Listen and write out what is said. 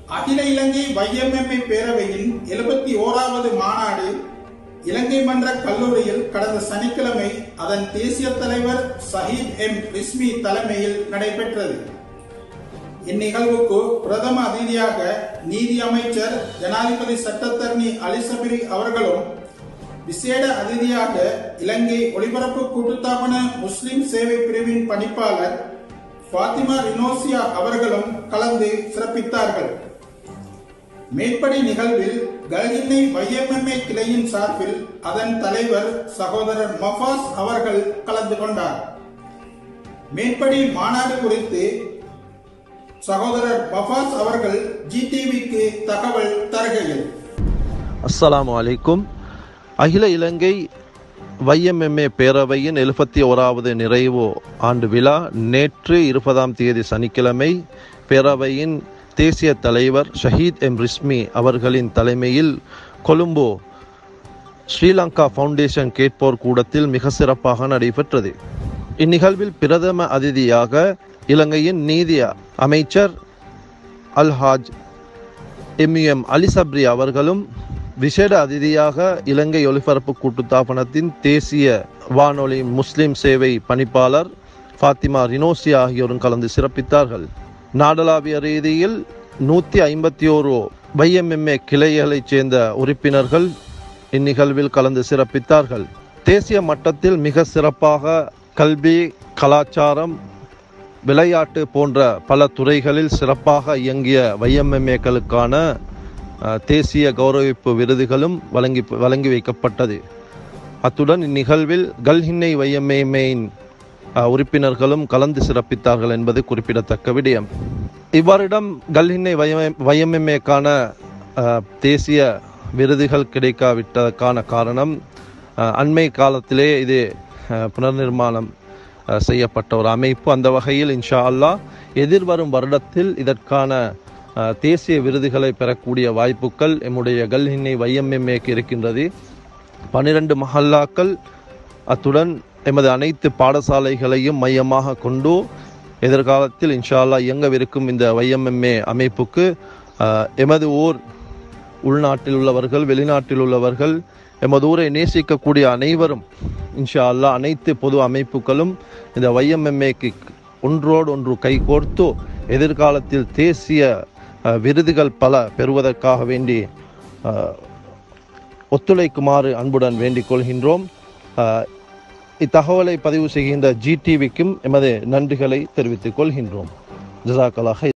அகில இலங்கை வைஎம்எம்ஏ பேரவையின் எழுபத்தி ஓராவது மாநாடு இலங்கை மன்ற கல்லூரியில் கடந்த சனிக்கிழமை அதன் தேசிய தலைவர் சஹீத் எம் ரிஸ்மி தலைமையில் நடைபெற்றது இந்நிகழ்வுக்கு பிரதம அதிதியாக நீதி அமைச்சர் ஜனாதிபதி சட்டத்தரணி அலிசபிரி அவர்களும் விசேட அதிதியாக இலங்கை ஒளிபரப்பு கூட்டுத்தாபன முஸ்லிம் சேவை பிரிவின் பணிப்பாளர் ஃபாத்திமா ரினோசியா அவர்களும் கலந்து சிறப்பித்தார்கள் மேற்படி நிகழ்வில் கல்கின்னை வைஎம்எம்ஏ கிளையின் சார்பில் அதன் தலைவர் சகோதரர் மஃபாஸ் அவர்கள் கலந்து கொண்டார் மேற்படி மாநாடு குறித்து சகோதரர் மஃபாஸ் அவர்கள் ஜிடிவிக்கு தகவல் தருகையில் அஸ்ஸலாமு அலைக்கும் அகில இலங்கை வைஎம்எம்ஏ பேரவையின் எழுபத்தி ஓராவது நிறைவு ஆண்டு விழா நேற்று இருபதாம் தேதி சனிக்கிழமை பேரவையின் தேசிய தலைவர் ஷஹீத் எம் ரிஸ்மி அவர்களின் தலைமையில் கொழும்பு ஸ்ரீலங்கா ஃபவுண்டேஷன் கேட்போர் கூடத்தில் மிக சிறப்பாக நடைபெற்றது இந்நிகழ்வில் பிரதம அதிதியாக இலங்கையின் நீதி அமைச்சர் அல்ஹாஜ் எம்யூஎம் அலி சப்ரி அவர்களும் விசேட அதிதியாக இலங்கை ஒலிபரப்பு கூட்டுத்தாபனத்தின் தேசிய வானொலி முஸ்லிம் சேவை பணிப்பாளர் ஃபாத்திமா ரினோசி ஆகியோரும் கலந்து சிறப்பித்தார்கள் நாடளாவிய ரீதியில் நூற்றி ஐம்பத்தி ஓரு வைஎம்எம்ஏ கிளைகளைச் சேர்ந்த உறுப்பினர்கள் இந்நிகழ்வில் கலந்து சிறப்பித்தார்கள் தேசிய மட்டத்தில் மிக சிறப்பாக கல்வி கலாச்சாரம் விளையாட்டு போன்ற பல துறைகளில் சிறப்பாக இயங்கிய வைஎம்எம்ஏக்களுக்கான அஹ், தேசிய கௌரவிப்பு விருதுகளும் வழங்கி வழங்கி வைக்கப்பட்டது அத்துடன் இந்நிகழ்வில் கல்ஹின்னை வைஎம்ஏயின் உறுப்பினர்களும் கலந்து சிறப்பித்தார்கள் என்பது குறிப்பிடத்தக்க விடயம் இவ்வாறிடம் கல்ஹின்னை வைஎம்எம்ஏக்கான தேசிய விருதுகள் கிடைக்காவிட்டதற்கான காரணம் அஹ், அண்மை காலத்திலே இது அஹ், புனர்நிர்மாணம் அஹ், செய்யப்பட்ட ஒரு அமைப்பு அந்த வகையில் இன்ஷா அல்லாஹ் எதிர்வரும் வருடத்தில் இதற்கான அஹ், தேசிய விருதுகளை பெறக்கூடிய வாய்ப்புகள் எம்முடைய கல்ஹின்னை வைஎம்எம்ஏக்கு இருக்கின்றது பனிரெண்டு மஹல்லாக்கள் அத்துடன் எமது அனைத்து பாடசாலைகளையும் மையமாக கொண்டு எதிர்காலத்தில் இன்ஷா அல்லாஹ் இயங்கவிருக்கும் இந்த வைஎம்எம்ஏ அமைப்புக்கு அஹ், எமது ஊர் உள்நாட்டில் உள்ளவர்கள் வெளிநாட்டில் உள்ளவர்கள் எமது ஊரை நேசிக்கக்கூடிய அனைவரும் இன்ஷா அல்லாஹ் அனைத்து பொது அமைப்புகளும் இந்த வைஎம்எம்ஏக்கு ஒன்றோடு ஒன்று கைகோர்த்து எதிர்காலத்தில் தேசிய அஹ், விருதுகள் பல பெறுவதற்காக வேண்டி அஹ், ஒத்துழைக்குமாறு அன்புடன் வேண்டிக் கொள்கின்றோம் அஹ், இத்தகவலை பதிவு செய்கின்ற ஜிடிவிக்கும் எமது நன்றிகளை தெரிவித்துக் கொள்கின்றோம் ஜசாக்கலாக